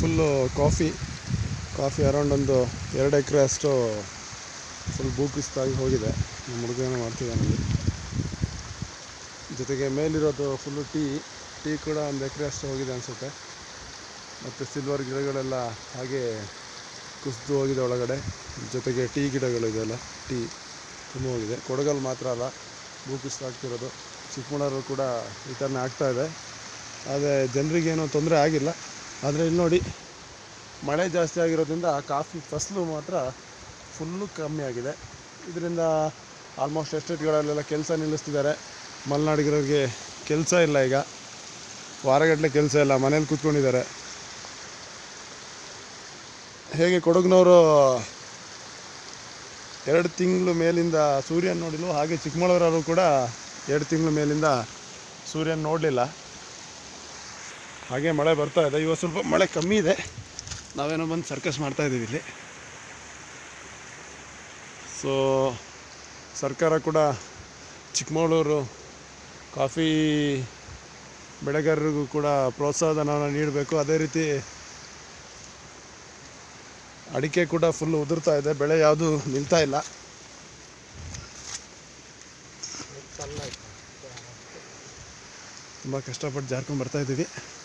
full coffee coffee around ಒಂದು ಎರಡು ಎಕರೆ ಅಷ್ಟು ಫುಲ್ ಭೂಕುಸಿತಾಗಿ ಹೋಗಿದೆ ನಮ್ಮ ಹುಡುಗನ ಮಾಡ್ತಿದ್ದಾನೆ ಅಲ್ಲಿ ಜೊತೆಗೆ ಮೇಲಿರೋದು ಫುಲ್ಲು ಟೀ ಟೀ ಕೂಡ ಒಂದು ಎಕರೆ ಅಷ್ಟು ಹೋಗಿದೆ ಅನಿಸುತ್ತೆ ಮತ್ತು ಸಿಲ್ವರ್ ಗಿಡಗಳೆಲ್ಲ ಹಾಗೆ ಕುಸಿದು ಹೋಗಿದೆ ಒಳಗಡೆ ಜೊತೆಗೆ ಟೀ ಗಿಡಗಳು ಇದೆಲ್ಲ ಟೀ ತುಂಬ ಹೋಗಿದೆ ಕೊಡಗಲ್ಲಿ ಮಾತ್ರ ಅಲ್ಲ ಭೂಕುಸಿತ ಆಗ್ತಿರೋದು ಚಿಕ್ಕಮಗಳೂರು ಕೂಡ ಈ ಥರನೇ ಆಗ್ತಾ ಇದೆ ಆದರೆ ಜನರಿಗೇನು ತೊಂದರೆ ಆಗಿಲ್ಲ ಆದರೆ ಇಲ್ಲಿ ನೋಡಿ ಮಳೆ ಜಾಸ್ತಿ ಆಗಿರೋದ್ರಿಂದ ಕಾಫಿ ಫಸಲು ಮಾತ್ರ ಫುಲ್ಲು ಕಮ್ಮಿ ಆಗಿದೆ ಇದರಿಂದ ಆಲ್ಮೋಸ್ಟ್ ಎಸ್ಟೇಟ್ಗಳಲ್ಲೆಲ್ಲ ಕೆಲಸ ನಿಲ್ಲಿಸ್ತಿದ್ದಾರೆ ಮಲೆನಾಡಿಗರಿಗೆ ಕೆಲಸ ಇಲ್ಲ ಈಗ ವಾರಗಟ್ಟಲೆ ಕೆಲಸ ಇಲ್ಲ ಮನೇಲಿ ಕೂತ್ಕೊಂಡಿದ್ದಾರೆ ಹೇಗೆ ಕೊಡಗಿನವರು ಎರಡು ತಿಂಗಳು ಮೇಲಿಂದ ಸೂರ್ಯನ ನೋಡಿಲ್ವೋ ಹಾಗೆ ಚಿಕ್ಕಮಗಳೂರವರು ಕೂಡ ಎರಡು ತಿಂಗಳ ಮೇಲಿಂದ ಸೂರ್ಯನ ನೋಡಲಿಲ್ಲ ಹಾಗೆ ಮಳೆ ಬರ್ತಾ ಇದೆ ಇವತ್ತು ಸ್ವಲ್ಪ ಮಳೆ ಕಮ್ಮಿ ಇದೆ ನಾವೇನೋ ಬಂದು ಸರ್ಕಸ್ ಮಾಡ್ತಾ ಇದ್ದೀವಿ ಇಲ್ಲಿ ಸೊ ಸರ್ಕಾರ ಕೂಡ ಚಿಕ್ಕಮಗಳೂರು ಕಾಫಿ ಬೆಳೆಗಾರರಿಗೂ ಕೂಡ ಪ್ರೋತ್ಸಾಹಧನವನ್ನು ನೀಡಬೇಕು ಅದೇ ರೀತಿ ಅಡಿಕೆ ಕೂಡ ಫುಲ್ ಉದುರ್ತಾ ಇದೆ ಬೆಳೆ ಯಾವುದು ನಿಲ್ತಾ ಇಲ್ಲ ತುಂಬ ಕಷ್ಟಪಟ್ಟು ಜಾರ್ಕೊಂಡು ಬರ್ತಾ ಇದ್ದೀವಿ